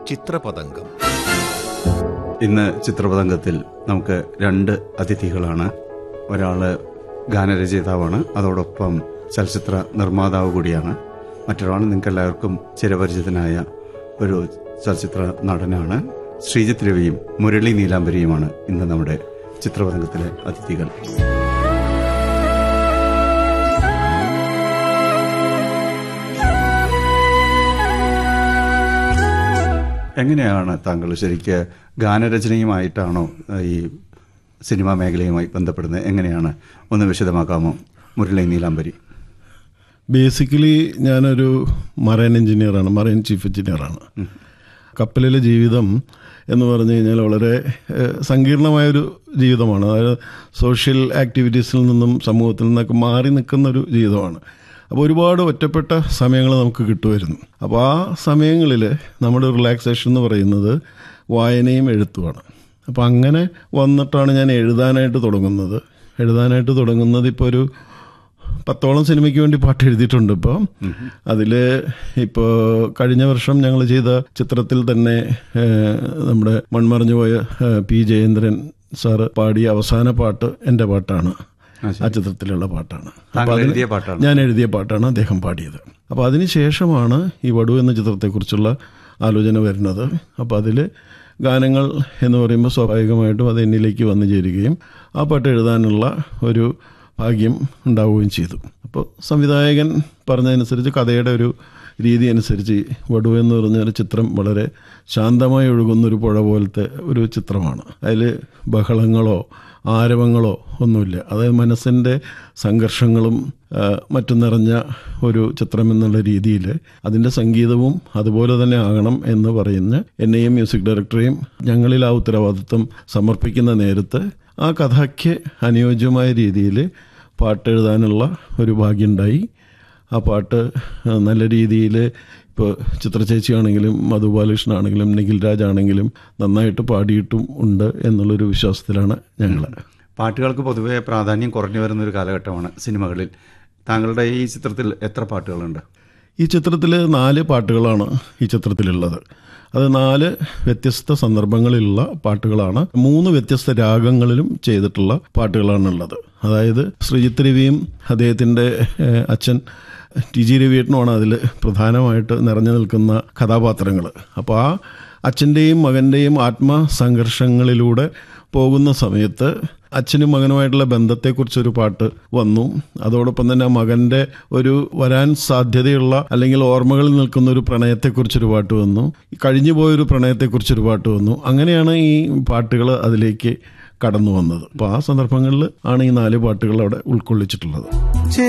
ചിത്രപതംഗം ഇന്ന് ചിത്രപതംഗത്തിൽ നമുക്ക് രണ്ട് അതിഥികളാണ് ഒരാള് ഗാനരചയിതാവാണ് അതോടൊപ്പം ചലച്ചിത്ര നിർമ്മാതാവ് കൂടിയാണ് മറ്റൊരാൾ നിങ്ങൾക്ക് എല്ലാവർക്കും ചിരപരിചിതനായ ഒരു ചലച്ചിത്ര നടനാണ് ശ്രീജിത്ത് രവിയും മുരളി നീലാംബരിയുമാണ് ഇന്ന് നമ്മുടെ ചിത്രപതംഗത്തിലെ അതിഥികൾ എങ്ങനെയാണ് താങ്കൾ ശരിക്ക് ഗാനരചനയുമായിട്ടാണോ ഏഹ്, ഈ സിനിമാ മേഖലയുമായി ബന്ധപ്പെടുന്നത് എങ്ങനെയാണ് ഒന്ന് വിശദമാക്കാമോ മുരളി നീലാംബരി ബേസിക്കലി ഞാനൊരു മറൈൻ എഞ്ചിനീയറാണ് മറൈൻ ചീഫ് എഞ്ചിനീയറാണ് കപ്പലിലെ ജീവിതം എന്ന് പറഞ്ഞു കഴിഞ്ഞാൽ വളരെ ഏഹ്, സങ്കീർണമായൊരു ജീവിതമാണ് അതായത് സോഷ്യൽ ആക്ടിവിറ്റീസിൽ നിന്നും സമൂഹത്തിൽ നിന്നൊക്കെ മാറി നിൽക്കുന്ന ഒരു ജീവിതമാണ് അപ്പോൾ ഒരുപാട് ഒറ്റപ്പെട്ട സമയങ്ങൾ നമുക്ക് കിട്ടുമായിരുന്നു അപ്പോൾ ആ സമയങ്ങളിൽ നമ്മുടെ റിലാക്സേഷൻ എന്ന് പറയുന്നത് വായനയും എഴുത്തുമാണ് അപ്പോൾ അങ്ങനെ വന്നിട്ടാണ് ഞാൻ എഴുതാനായിട്ട് തുടങ്ങുന്നത് എഴുതാനായിട്ട് തുടങ്ങുന്നത് ഇപ്പോൾ ഒരു പത്തോളം സിനിമയ്ക്ക് വേണ്ടി പാട്ട് എഴുതിയിട്ടുണ്ട് ഇപ്പോൾ അതിൽ ഇപ്പോൾ കഴിഞ്ഞ വർഷം ഞങ്ങൾ ചെയ്ത ചിത്രത്തിൽ തന്നെ ഏഹ്, നമ്മുടെ മൺമറഞ്ഞു പോയ ഏഹ്, പി ജയേന്ദ്രൻ സാറ് പാടിയ അവസാന പാട്ട് എൻ്റെ പാട്ടാണ് ആ ചിത്രത്തിലുള്ള പാട്ടാണ് താങ്കൾ അപ്പോൾ അതിന് എഴുതിയ പാട്ടാണ് ഞാൻ എഴുതിയ പാട്ടാണ് അദ്ദേഹം പാടിയത് അപ്പോൾ അതിന് ശേഷമാണ് ഈ വടു എന്ന ചിത്രത്തെക്കുറിച്ചുള്ള ആലോചന വരുന്നത് അപ്പോൾ അതിൽ ഗാനങ്ങൾ എന്ന് പറയുമ്പോൾ സ്വാഭാവികമായിട്ടും അത് എന്നിലേക്ക് വന്നു ചേരുകയും ആ പാട്ട് എഴുതാനുള്ള ഒരു ഭാഗ്യം ഉണ്ടാവുകയും ചെയ്തു അപ്പോൾ സംവിധായകൻ പറഞ്ഞതനുസരിച്ച് കഥയുടെ ഒരു രീതി അനുസരിച്ച് വടു എന്ന് പറഞ്ഞ ഒരു ചിത്രം വളരെ ശാന്തമായി ഒഴുകുന്ന ഒരു പുഴ പോലത്തെ ഒരു ചിത്രമാണ് അതിൽ ബഹളങ്ങളോ ആരവങ്ങളോ ഒന്നുമില്ല അതായത് മനസ്സിൻ്റെ സംഘർഷങ്ങളും ആ, മറ്റും നിറഞ്ഞ ഒരു ചിത്രം എന്നുള്ള രീതിയിൽ അതിൻ്റെ സംഗീതവും അതുപോലെ തന്നെ ആകണം എന്ന് പറയുന്ന എന്നെയും മ്യൂസിക് ഡയറക്ടറെയും ഞങ്ങളിൽ ആ ഉത്തരവാദിത്വം സമർപ്പിക്കുന്ന നേരത്ത് ആ കഥയ്ക്ക് അനുയോജ്യമായ രീതിയിൽ പാട്ടെഴുതാനുള്ള ഒരു ഭാഗ്യമുണ്ടായി ആ പാട്ട് ആ, നല്ല രീതിയിൽ ഇപ്പോൾ ചിത്രചേച്ചിയാണെങ്കിലും മധുബാലകൃഷ്ണനാണെങ്കിലും നിഖിൽ രാജ് ആണെങ്കിലും നന്നായിട്ട് പാടിയിട്ടും ഉണ്ട് എന്നുള്ളൊരു വിശ്വാസത്തിലാണ് ഞങ്ങൾ പാട്ടുകൾക്ക് പൊതുവെ പ്രാധാന്യം കുറഞ്ഞു വരുന്ന ഒരു കാലഘട്ടമാണ് സിനിമകളിൽ താങ്കളുടെ ഈ ചിത്രത്തിൽ എത്ര പാട്ടുകളുണ്ട് ഈ ചിത്രത്തിൽ നാല് പാട്ടുകളാണ് ഈ ചിത്രത്തിലുള്ളത് അത് നാല് വ്യത്യസ്ത സന്ദർഭങ്ങളിലുള്ള പാട്ടുകളാണ് മൂന്ന് വ്യത്യസ്ത രാഗങ്ങളിലും ചെയ്തിട്ടുള്ള പാട്ടുകളാണുള്ളത് അതായത് ശ്രീജിത്ത് രവിയും അദ്ദേഹത്തിൻ്റെ ഏഹ്, അച്ഛൻ ടി ജി രവിയേട്ടനുമാണ് അതിൽ പ്രധാനമായിട്ട് നിറഞ്ഞു നിൽക്കുന്ന കഥാപാത്രങ്ങൾ അപ്പോൾ ആ അച്ഛൻ്റെയും മകൻ്റെയും ആത്മസംഘർഷങ്ങളിലൂടെ പോകുന്ന സമയത്ത് അച്ഛനും മകനുമായിട്ടുള്ള ബന്ധത്തെക്കുറിച്ചൊരു പാട്ട് വന്നു അതോടൊപ്പം തന്നെ ആ മകൻ്റെ ഒരു വരാൻ സാധ്യതയുള്ള അല്ലെങ്കിൽ ഓർമ്മകളിൽ നിൽക്കുന്ന ഒരു പ്രണയത്തെക്കുറിച്ചൊരു പാട്ട് വന്നു കഴിഞ്ഞു പോയൊരു പ്രണയത്തെക്കുറിച്ചൊരു പാട്ട് വന്നു അങ്ങനെയാണ് ഈ പാട്ടുകൾ അതിലേക്ക് കടന്നു വന്നത് അപ്പോൾ ആ സന്ദർഭങ്ങളിൽ ആണ് ഈ നാല് പാട്ടുകൾ അവിടെ ഉൾക്കൊള്ളിച്ചിട്ടുള്ളത്